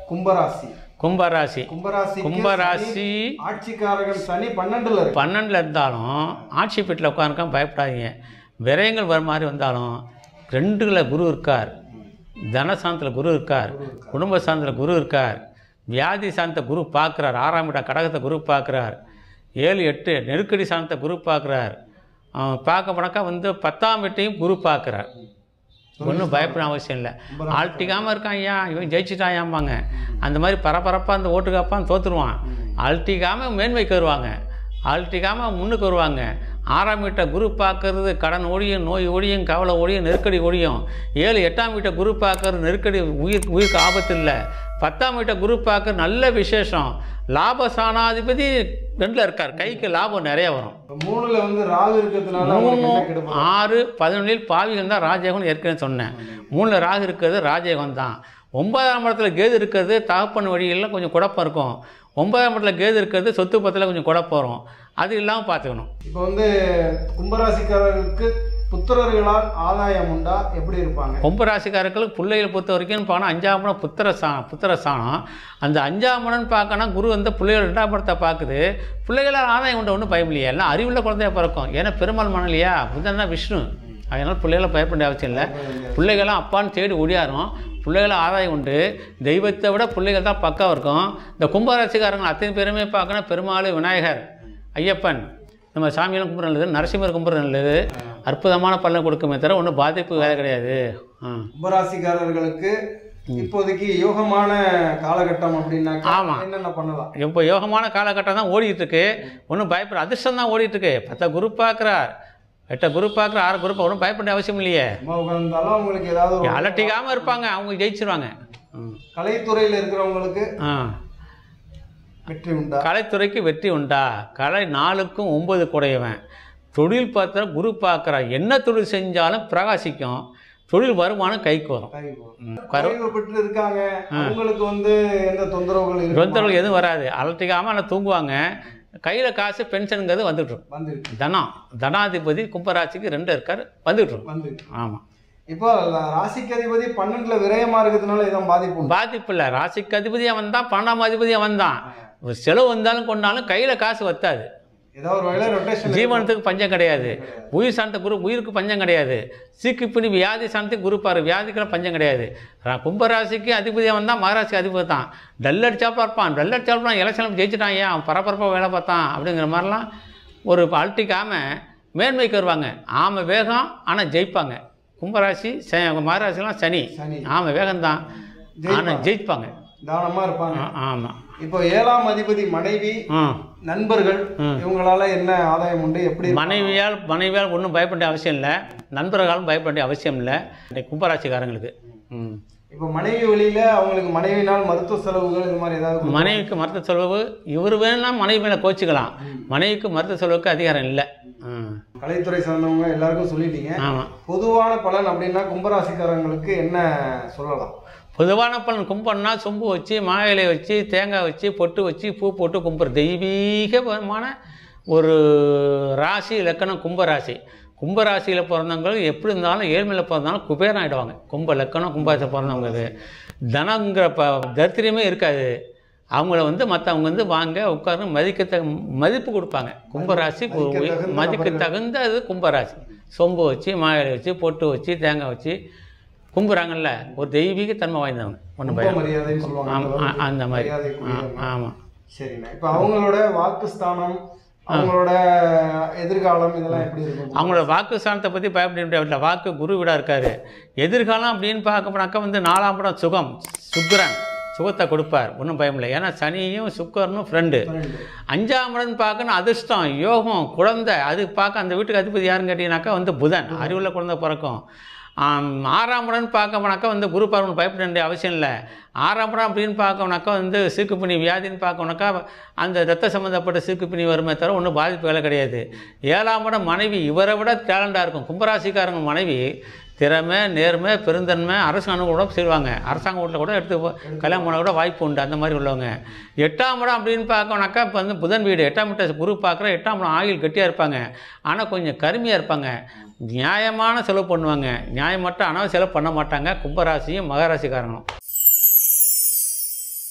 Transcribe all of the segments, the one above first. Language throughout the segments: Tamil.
கும்பராசி கும்பராசி கும்பராசி கும்பராசி ஆட்சிக்காரகன் சனி பன்னெண்டுல இருக்கு பன்னெண்டில் இருந்தாலும் ஆட்சி பெட்டில் உட்காந்துருக்கா பயப்படாதீங்க விரயங்கள் வர மாதிரி வந்தாலும் ரெண்டுல குரு இருக்கார் தனசாந்தத்தில் குரு இருக்கார் குடும்ப சாந்தத்தில் குரு இருக்கார் வியாதி சாந்த குரு பார்க்குறார் ஆறாம் இடம் கடகத்தை குரு பார்க்குறார் ஏழு எட்டு நெருக்கடி சாந்த குரு பார்க்குறார் பார்க்க போனாக்கா வந்து பத்தாம் வீட்டையும் குரு பார்க்குறார் ஒன்றும் பயப்பட அவசியம் இல்லை ஆழ்த்திக்காமல் இருக்கான் ஐயா இவன் ஜெயிச்சுட்டாயாம்பாங்க அந்த மாதிரி பரபரப்பாக அந்த ஓட்டுக்காப்பான் தோற்றுருவான் அழட்டிக்காமல் மேன்மைக்கு வருவாங்க அழட்டிக்காமல் முன்னுக்கு வருவாங்க ஆறாம் வீட்டை குரு பார்க்கறது கடன் ஒழியும் நோய் ஒழியும் கவலை ஒழியும் நெருக்கடி ஒழியும் ஏழு எட்டாம் வீட்டை குரு பார்க்கறது நெருக்கடி உயிர் உயிருக்கு ஆபத்து இல்லை பத்தாம் வீட்டை குரு பார்க்கறது நல்ல விசேஷம் லாபசானாதிபதி ரெண்டில் இருக்கார் கைக்கு லாபம் நிறைய வரும் இப்ப மூணுல வந்து ராகு இருக்கிறதுனால அவங்களுக்கு என்ன கெடுபடும் ஆறு பதினொன்றில் பாவிகள் தான் ராஜயோகம் ஏற்கனவே சொன்னேன் மூணில் ராகு இருக்கிறது ராஜயோகம் தான் ஒன்பதாம் இடத்துல கேது இருக்கிறது தகப்பன் வழியெல்லாம் கொஞ்சம் குழப்பம் இருக்கும் ஒன்பதாம் இடத்துல கேது இருக்கிறது சொத்து பத்தில் கொஞ்சம் குழப்பம் வரும் அது இல்லாமல் பார்த்துக்கணும் இப்போ வந்து கும்பராசிக்காரர்களுக்கு புத்திரர்களால் ஆதாயம் உண்டா எப்படி இருப்பாங்க கும்பராசிக்காரர்களுக்கு பிள்ளைகளை பொறுத்த வரைக்கும் போனால் அஞ்சாம் இடம் புத்திர சாணம் புத்திர சாணம் அந்த அஞ்சாம் இடம்னு பார்க்கணும் குரு வந்து பிள்ளைகள் ரெண்டாம் இடத்தை பார்க்குது பிள்ளைகளால் ஆதாயம் உண்டு ஒன்றும் பயம் இல்லையா எல்லாம் அறிவுள்ள குழந்தையா பிறக்கும் ஏன்னா பெருமாள் மனம் இல்லையா புதன் தான் விஷ்ணு அதனால் பிள்ளைகளை பயப்பட வேண்டிய அவசியம் இல்லை பிள்ளைகளாம் அப்பான்னு தேடி ஓடியாரும் பிள்ளைகளை ஆதாயம் உண்டு தெய்வத்தை விட பிள்ளைகள் தான் பக்கம் இருக்கும் இந்த கும்பராசிக்காரங்க அத்தனை பேருமே பார்க்கணும் பெருமாள் விநாயகர் ஐயப்பன் நம்ம சாமியெல்லாம் கும்பிட்ற நல்லது நரசிம்மர் கும்பிட்ற நல்லது அற்புதமான பலன் கொடுக்குமே தவிர ஒன்றும் பாதிப்பு வேலை கிடையாது ஆ கும்பராசிக்காரர்களுக்கு இப்போதைக்கு யோகமான காலகட்டம் அப்படின்னாக்கா ஆமா. என்னென்ன பண்ணலாம் இப்போ யோகமான காலகட்டம் தான் ஓடிட்டு இருக்கு ஒன்றும் பயப்பட அதிர்ஷ்டம் தான் ஓடிட்டு இருக்கு பத்த குரு பார்க்குறார் எட்ட குரு பார்க்குற ஆறு குரூப் ஒன்றும் பயப்பட அவசியம் இல்லையே சும்மா உட்கார்ந்தாலும் அவங்களுக்கு ஏதாவது ஒரு அலட்டிக்காமல் இருப்பாங்க அவங்க ஜெயிச்சிருவாங்க ம். கலைத்துறையில் இருக்கிறவங்களுக்கு ஆ வெற்றி உண்டா கலைத்துறைக்கு வெற்றி உண்டா கலை நாளுக்கும் ஒன்பது குடையவன் தொழில் பார்த்தா குரு பார்க்குறா என்ன தொழில் செஞ்சாலும் பிரகாசிக்கும் தொழில் வருமானம் கைக்கு வரும் கை போகும். ம். கரு குறைவு பெற்று இருக்காங்க அவங்களுக்கு வந்து எந்த தொந்தரவுகள் இருக்கு தொந்தரவு எதுவும் வராது அலட்டிக்காமல் ஆனால் தூங்குவாங்க கையில் காசு பென்ஷனுங்கிறது வந்துட்டுரும் வந்து தனம் தனாதிபதி கும்பராசிக்கு ரெண்டு இருக்கார் வந்துட்டுரும் வந்து ஆமாம் இப்போ ராசிக்கு அதிபதி பன்னெண்டுல விரயமா இருக்கிறதுனால இதான் பாதிப்பு உண்டு. பாதிப்பு இல்லை ராசிக்கு அதிபதி அவன் தான் பன்னெண்டாம் அதிபதி அவன் தான் ஒரு செலவு வந்தாலும் கொண்டாலும் கையில் காசு வத்தாது ஏதாவது ஒரு வகையில ரொட்டேஷன் ஜீவனத்துக்கு பஞ்சம் கிடையாது உயிர் சார்ந்த குரு உயிருக்கு பஞ்சம் கிடையாது சீக்கு பிடி வியாதி சார்ந்ததுக்கு குரு பாரு வியாதிக்கெல்லாம் பஞ்சம் கிடையாது ரா- கும்பராசிக்கு அதிபதி அவன் தான் மகராசிக்கு அதிபதி தான் டல் அடிச்சாப்பா இருப்பான் டல் அடிச்சாப்பா எலெக்ஷனில் ஜெயிச்சிட்டான் ஏன் அவன் பரபரப்பாக வேலை பார்த்தான் அப்படிங்கிற மாதிரிலாம் ஒரு அழட்டிக்காமல் மேன்மைக்கு வருவாங்க ஆமை வேகம் ஆனால் ஜெயிப்பாங்க கும்பராசி ச மகராசிலாம் சனி சனி ஆமை வேகம்தான் ஆனால் ஜெயிப்பாங்க தானமா இருப்பாங்க ஆமாம் இப்போ ஏழாம் அதிபதி மனைவி ஆ நண்பர்கள் இவங்களால என்ன ஆதாயம் உண்டு எப்படி இருப்பாங்க? மனைவியால் மனைவியால் ஒன்றும் பயப்பட வேண்டிய அவசியம் இல்லை நண்பர்களாலும் பயப்பட வேண்டிய அவசியம் இல்லை இந்த கும்பராசிக்காரங்களுக்கு ம் இப்போ மனைவி வழியில அவங்களுக்கு மனைவினால் மருத்துவ செலவுகள் இது மாதிரி ஏதாவது கொடுக்கணும். மனைவிக்கு மருத்துவ செலவு இவர் வேணா மனைவி மேலே கோச்சிக்கலாம் மனைவிக்கு மருத்துவ செலவுக்கு அதிகாரம் இல்லை ம் கலைத்துறை சார்ந்தவங்க எல்லாருக்கும் சொல்லிட்டீங்க ஆமாம் பொதுவான பலன் அப்படின்னா கும்பராசிக்காரங்களுக்கு என்ன சொல்லலாம் பொதுவான பலன் கும்பம்னா சொம்பு வச்சு மாயிலை வச்சு தேங்காய் வச்சு பொட்டு வச்சு பூ போட்டு கும்புற தெய்வீகமான ஒரு ராசி இலக்கணம் கும்பராசி கும்பராசியில் பிறந்தவங்க எப்படி இருந்தாலும் ஏழ்மையில் பிறந்தாலும் குபேரன் ஆகிடுவாங்க கும்ப லக்கணம் கும்பராசியில் பிறந்தவங்களுக்கு தனங்கிற ப தரித்திரமே இருக்காது அவங்கள வந்து மற்றவங்க வந்து வாங்க உட்கார்ந்து மதிக்க மதிப்பு கொடுப்பாங்க கும்பராசி ஒரு உயர்- மதிக்கத்தகுந்த மதிக்க நபர்கள். தகுந்த அது கும்பராசி சொம்பு வச்சு மாயிலை வச்சு பொட்டு வச்சு தேங்காய் வச்சு கும்புறாங்கல்ல ஒரு தெய்வீக தன்மை வாய்ந்தவங்க ஒன்றும் கும்ப பயம் மரியாதைன்னு சொல்லுவாங்க அந்த ஆமா, அளவுக்கு அந்த மாதிரி மரியாதைக்குரியவங்க. ஆமாம் சரிண்ணா இப்போ அவங்களோட வாக்குஸ்தானம் அவங்களோட எதிர்காலம் இதெல்லாம் எப்படி இருக்கும் அவங்களோட வாக்கு ஸ்தானத்தை பற்றி பயப்பட வேண்டிய வாக்கு குரு வீடாக இருக்காரு எதிர்காலம் அப்படின்னு பார்க்க போனாக்கா வந்து நாலாம் படம் சுகம் சுக்கிரன் சுகத்தை கொடுப்பார் ஒன்றும் பயம் இல்லை ஏன்னா சனியும் சுக்கரனும் ஃப்ரெண்டு பன்னெண்டு. அஞ்சாம் இடம் பார்க்கணும் அதிர்ஷ்டம் யோகம் குழந்தை அது பார்க்க அந்த வீட்டுக்கு அதிபதி யாருன்னு கேட்டிங்கனாக்கா வந்து புதன் அறிவுள்ள குழந்தை பிறக்கும் ஆம், ஆறாம் இடம் பார்க்க போனாக்கா வந்து குரு பார்வன் பயப்பட வேண்டிய அவசியம் இல்லை ஆறாம் இடம் அப்படின்னு பார்க்கணுனாக்கா வந்து சீக்குப்பிணி வியாதின்னு பார்க்கணுனாக்கா அந்த ரத்த சம்மந்தப்பட்ட சீக்குப்பிணி வருமே தவிர ஒன்றும் பாதிப்பு வேலை கிடையாது ஏழாம் இடம் மனைவி இவரை விட டேலண்டாக இருக்கும் கும்பராசிக்காரங்க மனைவி திறமை நேர்மை பெருந்தன்மை அரசாங்கம் கூட செய்வாங்க அரசாங்க வீட்டில் கூட எடுத்து போ- கல்யாணம் பண்ண கூட வாய்ப்பு உண்டு அந்த மாதிரி உள்ளவங்க எட்டாம் இடம் அப்படின்னு பார்க்கணுனாக்கா இப்போ வந்து புதன் வீடு எட்டாம் இட்ட குரு பார்க்குற எட்டாம் இடம் ஆயில் கட்டியாக இருப்பாங்க ஆனால் கொஞ்சம் கருமையாக இருப்பாங்க நியாயமான செலவு பண்ணுவாங்க நியாயமற்ற ஆனால் செலவு பண்ண மாட்டாங்க கும்பராசியும் மகராசிக்காரங்களும்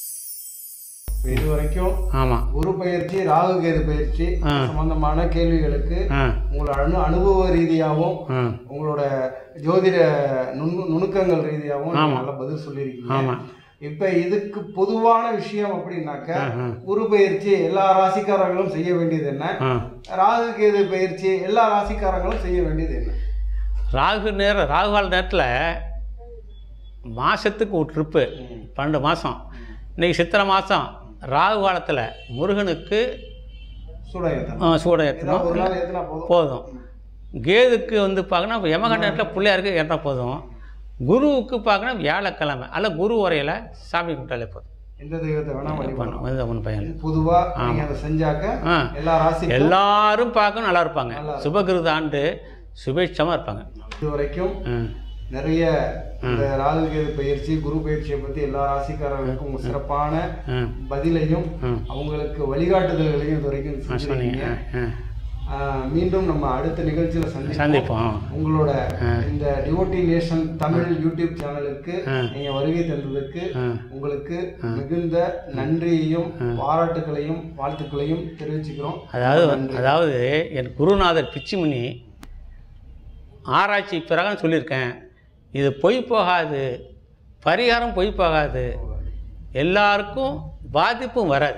இப்ப இது வரைக்கும் ஆமாம் குரு பயிற்சி ராகு கேது பயிற்சி ஆ. சம்பந்தமான கேள்விகளுக்கு ஆ உங்களோட அனு அனுபவ ரீதியாகவும் ஆ உங்களோட ஜோதிட நுணு நுணுக்கங்கள் ரீதியாகவும் நீங்க ஆமா. நல்லா பதில் சொல்லியிருக்கீங்க ஆமாம் இப்ப இதுக்கு பொதுவான விஷயம் அப்படின்னாக்க ஆ. குரு பயிற்சி எல்லா ராசிக்காரர்களும் செய்ய வேண்டியது என்ன ஆ ராகு கேது பயிற்சி எல்லா ராசிக்காரங்களும் செய்ய வேண்டியது என்ன ராகு நேரம் ராகுகால நேரத்தில் மாதத்துக்கு ஒரு ட்ரிப்பு பன்னெண்டு மாதம் இன்னைக்கு சித்திரை மாதம் ராகு காலத்தில் முருகனுக்கு சூடம் ஏத்தணும் ஆ, சூடம் ஏதாவது ஒரு ஏற்றணும் நாள் ஏத்தினா போதும் போதும் கேதுக்கு வந்து பார்க்கணும் யமகண்ட நேரத்தில் பிள்ளையாருக்கு ஏற்றா போதும் குருவுக்கு பார்க்கணும் வியாழக்கிழமை அல்ல குரு உரையில் சாமி கும்பிட்டாலே போதும் எந்த தெய்வத்தை வேணா வழிபடலாம் பண்ணணும் எந்த ஒன்றும் பையன் இல்லை. பொதுவா நீங்க அதை செஞ்சாக்க ஆ எல்லா ராசிக்கும் எல்லாரும் பார்க்க நல்லா இருப்பாங்க நல்லா சுபகிருத ஆண்டு சுபேட்சமாக இருப்பாங்க இது வரைக்கும் ம் நிறைய இந்த ராகு கேது பயிற்சி குரு பயிற்சியை பத்தி எல்லா ராசிக்காரர்களுக்கும் உங்க சிறப்பான ம் பதிலையும் ம் அவங்களுக்கு வழிகாட்டுதல்களையும் இது வரைக்கும் சொன்னீங்க செஞ்சிருக்கீங்க ஆ, ஆ. ஆஹ் மீண்டும் நம்ம அடுத்த நிகழ்ச்சியில சந்திப்போம் சந்திப்போம் உங்களோட இந்த டிவோட்டி நேஷன் தமிழ் யூடியூப் சேனலுக்கு ஆ. நீங்க வருகை தந்ததுக்கு ஆ உங்களுக்கு மிகுந்த நன்றியையும் பாராட்டுகளையும் வாழ்த்துக்களையும் தெரிவிச்சுக்கிறோம் அதாவது நன்றி. அதாவது என் குருநாதர் பிச்சுமணி ஆராய்ச்சி பிறகு சொல்லியிருக்கேன் இது பொய் போகாது பரிகாரம் பொய் போகாது எல்லாருக்கும் பாதிப்பும் வராது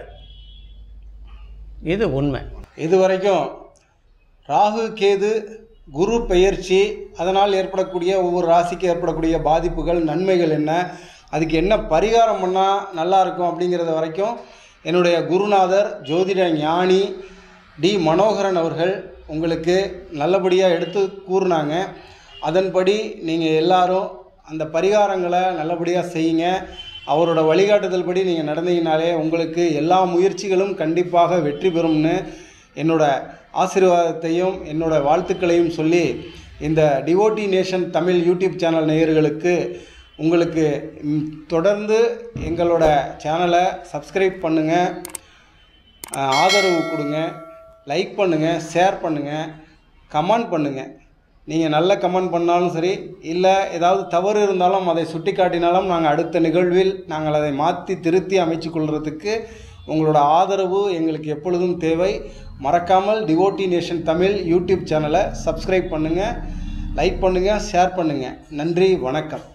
இது உண்மை இது வரைக்கும் ராகு கேது குரு பெயர்ச்சி அதனால் ஏற்படக்கூடிய ஒவ்வொரு ராசிக்கு ஏற்படக்கூடிய பாதிப்புகள் நன்மைகள் என்ன அதுக்கு என்ன பரிகாரம் பண்ணால் நல்லா இருக்கும் அப்படிங்கிறத வரைக்கும் என்னுடைய குருநாதர் ஜோதிட ஞானி டி மனோகரன் அவர்கள் உங்களுக்கு நல்லபடியாக எடுத்து கூறினாங்க அதன்படி நீங்கள் எல்லாரும் அந்த பரிகாரங்களை நல்லபடியாக செய்யுங்க அவரோட வழிகாட்டுதல் படி நீங்கள் நடந்தீங்கனாலே உங்களுக்கு எல்லா முயற்சிகளும் கண்டிப்பாக வெற்றி பெறும்னு என்னோட ஆசீர்வாதத்தையும் என்னோட வாழ்த்துக்களையும் சொல்லி இந்த devotee nation Tamil YouTube channel நேயர்களுக்கு உங்களுக்கு ம், தொடர்ந்து எங்களோட சேனலை சப்ஸ்கிரைப் பண்ணுங்கள் ஆதரவு கொடுங்க லைக் பண்ணுங்கள் ஷேர் பண்ணுங்கள் கமெண்ட் பண்ணுங்கள் நீங்கள் நல்ல கமெண்ட் பண்ணாலும் சரி இல்லை ஏதாவது தவறு இருந்தாலும் அதை சுட்டி காட்டினாலும் நாங்கள் அடுத்த நிகழ்வில் நாங்கள் அதை மாற்றி திருத்தி அமைச்சு கொள்வதற்கு உங்களோட ஆதரவு எங்களுக்கு எப்பொழுதும் தேவை மறக்காமல் டிவோட்டி நேஷன் தமிழ் யூடியூப் சேனலை சப்ஸ்கிரைப் பண்ணுங்கள் லைக் பண்ணுங்கள் ஷேர் பண்ணுங்கள் நன்றி வணக்கம்